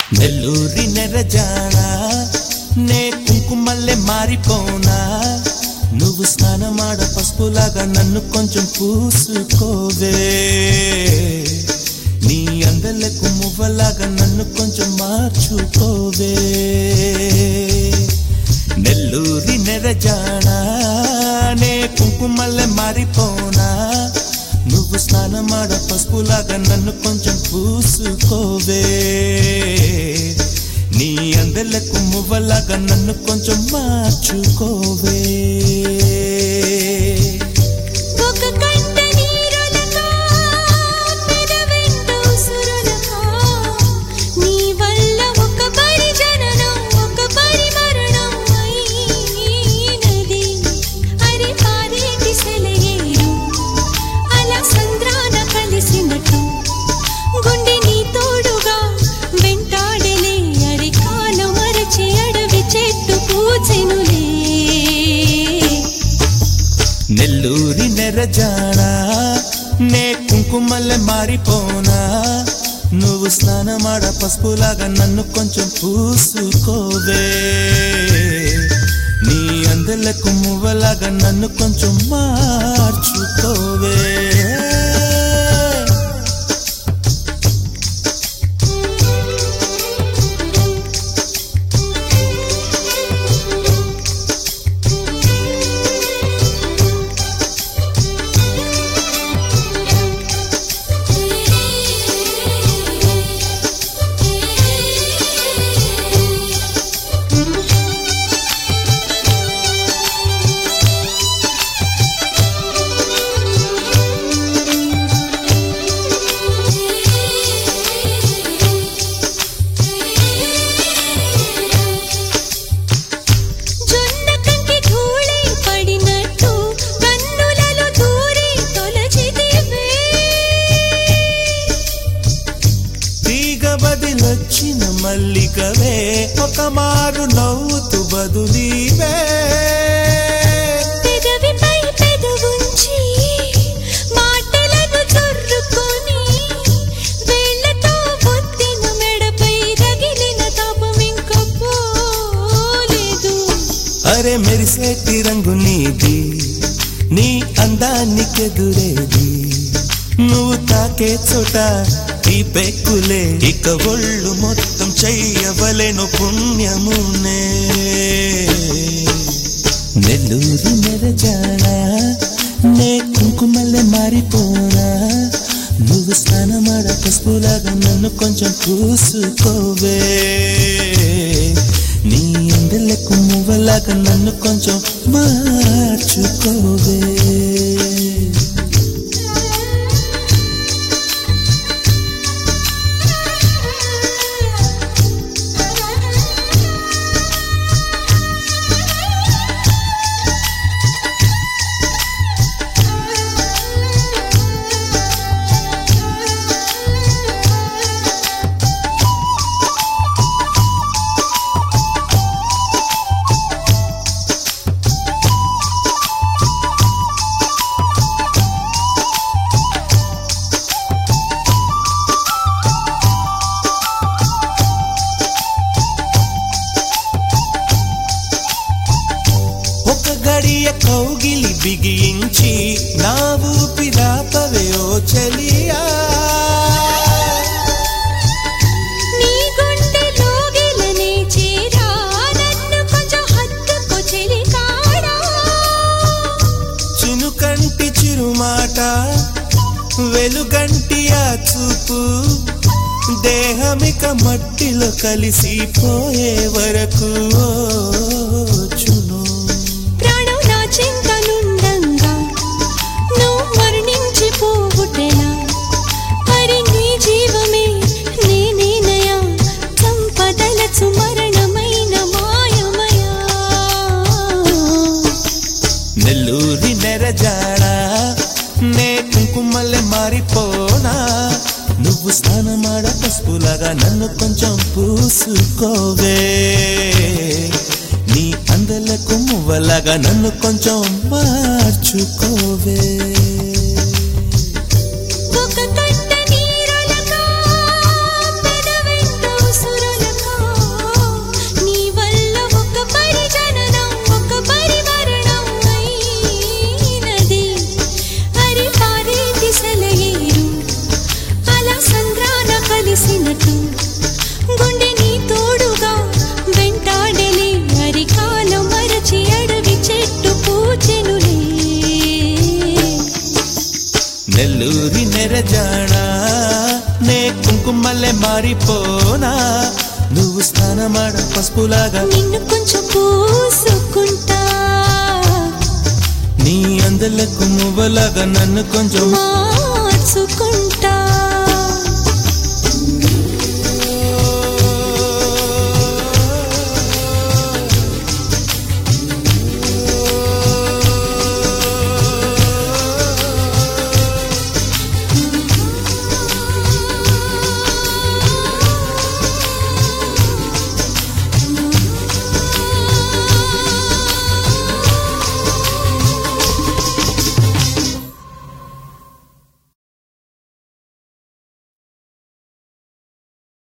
నెల్లూరి నెరజానా నే కుంకుమల్లె మారిపోనా నువ్వు స్నానమాడ పసుపులాగా నన్ను కొంచెం పూసుకోవే నీ అందలకు మువ్వలాగా నన్ను కొంచెం మార్చుకోవే నెల్లూరి నెరజానా నే కుంకుమల్లె మారిపోనా నువ్వు స్నానమాడ పసుపులాగా నన్ను కొంచెం పూసుకోవే నీ అందలకు మువ్వలాగా నన్ను కొంచెం మార్చుకోవే ఒక కంట నీరులకా పెదవెంట ఉసురులకా నీ వల్ల ఒక పరి జననం ఒక పరి మరణం అయినది అరే పారేటి సెలయేరు అలా సంద్రాన కలిసినట్టు గుండె నీ తోడుగా వెంటాడలే అరే కాలం మరచి అడవి చెట్టు పూచెనులే నెల్లూరి నెరజానా నే కుంకుమల్లె మారిపోనా నువ్వు స్నానమాడ పసుపులాగా నన్ను కొంచెం పూసుకోవే నీ అందలకు మువ్వలాగా నన్ను కొంచెం మార్చుకోవే జొన్న కంకి ధూళి పడినట్టు కన్నులలో దూరి తొలచితివే తీగ బదిలొచ్చిన మల్లికవే ఒక మారు నవ్వుతూ బదులీవే పెదవిపై పెదవుంచి మాటలను చొర్రుకొని వేళ్ళతో ఒత్తిన మెడపై రగిలిన తాపం ఇంక పోలేదు అరే మెరిసేటి రంగు నీది నీ అందానికెదురేది నువ్వు తాకే చోట ఈ పెక్కులే ఇక ఒళ్ళు మొత్తం చెయ్యవలెను పుణ్యమునే నెల్లూరు నెరజానా నే కుంకుమల్లె మారిపోనా నువ్వు స్నానమాడ పసుపులాగా నన్ను కొంచెం పూసుకోవే నీ అందలకు మువ్వలాగా నన్ను కొంచెం మార్చుకోవే ఒక గడియ కౌగిలి బిగించి నా ఊపిరాపవే ఓ చెలియా నీ గుండెలో గిలనే చేరా నన్ను కొంచెం హత్తుకో చెలికాడా చినుకంటి చిరుమాట వెలుగంటి ఆ చూపు దేహమిక మట్టిలో కలిసిపోయే వరకు ఓ చును ప్రాణం నా చింతనుండంగా నువ్వు మరణించి పోవుటెలా మరి నీ జీవమే నేనేనయా సంపదలచు మరణమైన మాయమయా నెల్లూరి నెరజాడా నే కుంకుమల్లె మారిపోనా నువ్వు స్నానమాడ పసుపులాగా నన్ను కొంచెం పూసుకోవే నీ అందలకు మువ్వలాగా నన్ను కొంచెం మార్చుకోవే ఒక కంట నీరులకా పెదవెంట ఉసురులకా స్నానమాడ పసుపులాగా నిన్ను కొంచెం పూసుకుంటా నీ అందలకు మువ్వలాగా నన్ను కొంచెం మా